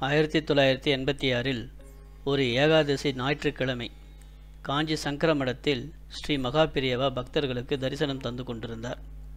ஆயிரத்தி தொள்ளாயிரத்தி எண்பத்தி ஆறில் ஒரு ஏகாதசி ஞாயிற்றுக்கிழமை காஞ்சி சங்கர மடத்தில் ஸ்ரீ மகாபிரியவா பக்தர்களுக்கு தரிசனம் தந்து கொண்டிருந்தார்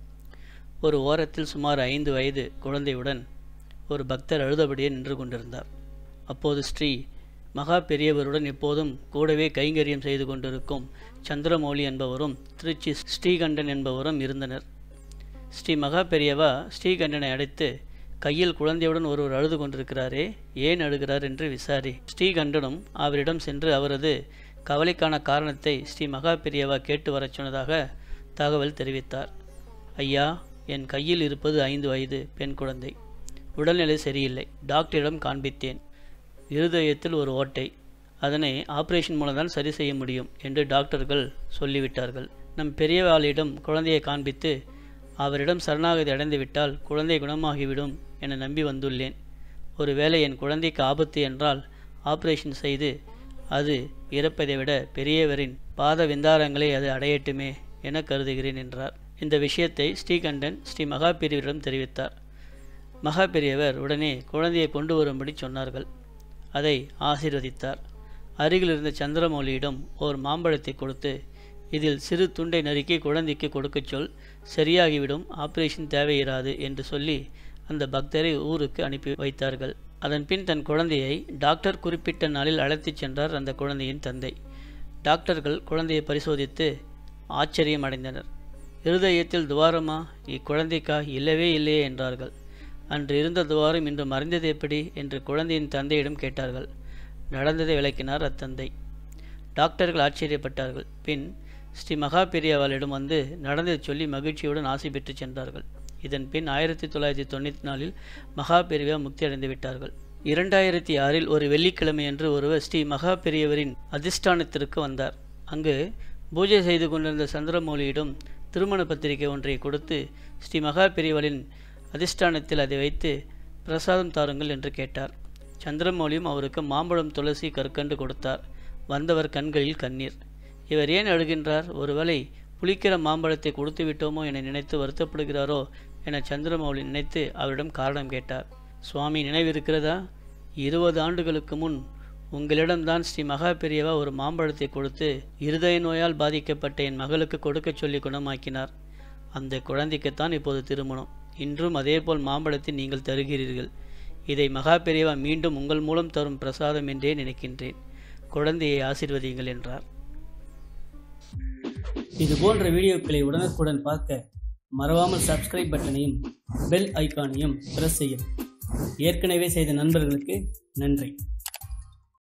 ஒரு ஓரத்தில் சுமார் ஐந்து வயது குழந்தையுடன் ஒரு பக்தர் அழுதபடியே நின்று கொண்டிருந்தார் அப்போது ஸ்ரீ மகா பெரியவருடன் எப்போதும் கூடவே கைங்கரியம் செய்து கொண்டிருக்கும் சந்திரமௌலி என்பவரும் திருச்சி ஸ்ரீகண்டன் என்பவரும் இருந்தனர் ஸ்ரீ மகா பெரியவா ஸ்ரீகண்டனை அழைத்து கையில் குழந்தையுடன் ஒருவர் அழுது கொண்டிருக்கிறாரே ஏன் அழுகிறார் என்று விசாரி ஸ்ரீகண்டனும் அவரிடம் சென்று அவரது கவலைக்கான காரணத்தை ஸ்ரீ மகா பெரியவா கேட்டு வரச் சொன்னதாக தகவல் தெரிவித்தார் ஐயா என் கையில் இருப்பது ஐந்து வயது பெண் குழந்தை உடல்நிலை சரியில்லை டாக்டரிடம் காண்பித்தேன் இருதயத்தில் ஒரு ஓட்டை அதனை ஆபரேஷன் மூலம் தான் சரி செய்ய முடியும் என்று டாக்டர்கள் சொல்லிவிட்டார்கள் நம் பெரியவாளிடம் குழந்தையை காண்பித்து அவரிடம் சரணாகதி அடைந்துவிட்டால் குழந்தை குணமாகிவிடும் என நம்பி வந்துள்ளேன் ஒருவேளை என் குழந்தைக்கு ஆபத்து என்றால் ஆபரேஷன் செய்து அது இறப்பதை விட பெரியவரின் பாத விந்தாரங்களை அது அடையட்டுமே என கருதுகிறேன் என்றார் இந்த விஷயத்தை ஸ்ரீகண்டன் ஸ்ரீ மகாபெரியவரிடம் தெரிவித்தார் மகாபெரியவர் உடனே குழந்தையை கொண்டு வரும்படி சொன்னார்கள் அதை ஆசீர்வதித்தார் அருகில் இருந்த சந்திரமௌலியிடம் ஓர் மாம்பழத்தை கொடுத்து இதில் சிறு துண்டை நறுக்கி குழந்தைக்கு கொடுக்கச் சொல் சரியாகிவிடும் ஆபரேஷன் தேவையிராது என்று சொல்லி அந்த பக்தரை ஊருக்கு அனுப்பி வைத்தார்கள் அதன்பின் தன் குழந்தையை டாக்டர் குறிப்பிட்ட நாளில் அழைத்துச் சென்றார் அந்த குழந்தையின் தந்தை டாக்டர்கள் குழந்தையை பரிசோதித்து ஆச்சரியம் அடைந்தனர் இருதயத்தில் துவாரமா இக்குழந்தைக்கா இல்லவே இல்லையே என்றார்கள் அன்று இருந்த துவாரம் இன்று மறைந்தது எப்படி என்று குழந்தையின் தந்தையிடம் கேட்டார்கள் நடந்ததை விளக்கினார் அத்தந்தை டாக்டர்கள் ஆச்சரியப்பட்டார்கள் பின் ஸ்ரீ மகா பெரியவாளிடம் வந்து நடந்ததை சொல்லி மகிழ்ச்சியுடன் ஆசை பெற்று சென்றார்கள் இதன் பின் ஆயிரத்தி தொள்ளாயிரத்தி தொண்ணூற்றி நாலில் மகா பெரியவா முக்தி அடைந்து விட்டார்கள் இரண்டாயிரத்தி ஆறில் ஒரு வெள்ளிக்கிழமையன்று ஒருவர் ஸ்ரீ மகா பெரியவரின் அதிஷ்டானத்திற்கு வந்தார் அங்கு பூஜை செய்து கொண்டிருந்த சந்திரமௌலியிடம் திருமண பத்திரிகை ஒன்றை கொடுத்து ஸ்ரீ மகா பெரியவளின் அதிஷ்டானத்தில் அதை வைத்து பிரசாதம் தாருங்கள் என்று கேட்டார் சந்திரமௌலியும் அவருக்கு மாம்பழம் துளசி கற்கண்டு கொடுத்தார் வந்தவர் கண்களில் கண்ணீர் இவர் ஏன் அழுகின்றார் ஒருவேளை புளிக்கிற மாம்பழத்தை கொடுத்து விட்டோமோ என நினைத்து வருத்தப்படுகிறாரோ என சந்திரமௌலி நினைத்து அவரிடம் காரணம் கேட்டார் சுவாமி நினைவிருக்கிறதா இருபது ஆண்டுகளுக்கு முன் உங்களிடம்தான் ஸ்ரீ மகா பெரியவா ஒரு மாம்பழத்தை கொடுத்து இருதய நோயால் பாதிக்கப்பட்ட என் மகளுக்கு கொடுக்கச் சொல்லி குணமாக்கினார் அந்த குழந்தைக்குத்தான் இப்போது திருமணம் இன்றும் அதேபோல் மாம்பழத்தை நீங்கள் தருகிறீர்கள் இதை மகா பெரியவா மீண்டும் உங்கள் மூலம் தரும் பிரசாதம் என்றே நினைக்கின்றேன் குழந்தையை ஆசிர்வதியுங்கள் என்றார் இது போன்ற வீடியோக்களை உடனுக்குடன் பார்க்க மறவாமல் சப்ஸ்கிரைப் பட்டனையும் பெல் ஐக்கானையும் பிரஸ் செய்யும் ஏற்கனவே செய்த நண்பர்களுக்கு நன்றி